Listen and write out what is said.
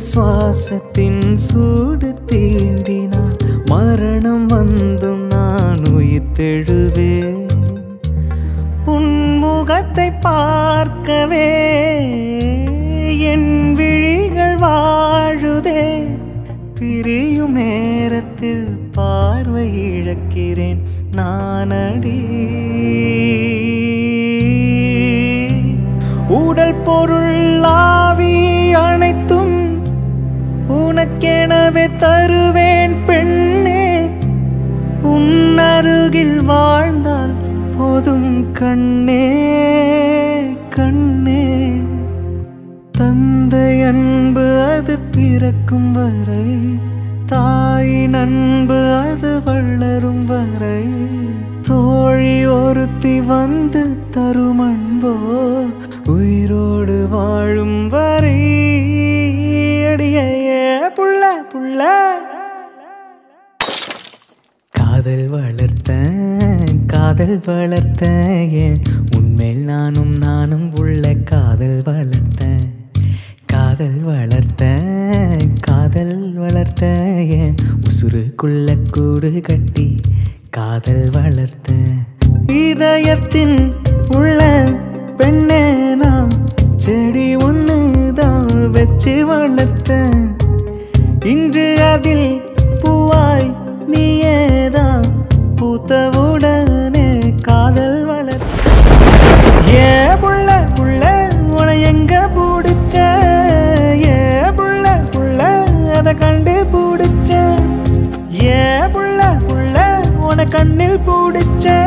சுவாசத்தின் சூடு தீண்டினான் மரணம் வந்தும் நான் உயிர்த்தெழுவேன் உன் முகத்தை பார்க்கவே என் விழிகள் வாழுதே பிரியும் நேரத்தில் பார்வை இழக்கிறேன் நானடி உடல் பொருள் ஆவி அனைத்தும் உனக்கெனவே தருவேன் பெண்ணே உன் அருகில் வாழ்ந்தால் போதும் கண்ணே கண்ணே தந்தை அன்பு அது பிறக்கும் வரை தாயின் அன்பு அது வளரும் வரை தோழி ஒருத்தி வந்து தரும் அன்போ உயிரோடு வாழும் வரை அடியே புள்ள புள்ள காதல் வளர்த்தேன் காதல் வளர்த்தேன் ஏன் உன்மேல் நானும் நானும் உள்ள காதல் வளர்த்தேன் காதல் வளர்த்தேன் காதல் வளர்த்தேன் ஏன் உசுருக்குள்ள கூடு கட்டி காதல் வளர்த்தேன் இதயத்தின் உள்ள பெண்ணே நான் செடி ஒன்று தான் வச்சு வளர்த்தேன் இன்று அதில் பூவாய் நீயேதான் பூத்தவுடனே காதல் வளர் ஏ புள்ள புள்ள உன எங்க பிடிச்ச ஏ புள்ள புள்ள அத கண்டு பிடிச்ச ஏ புள்ள புள்ள உன கண்ணில் பிடிச்ச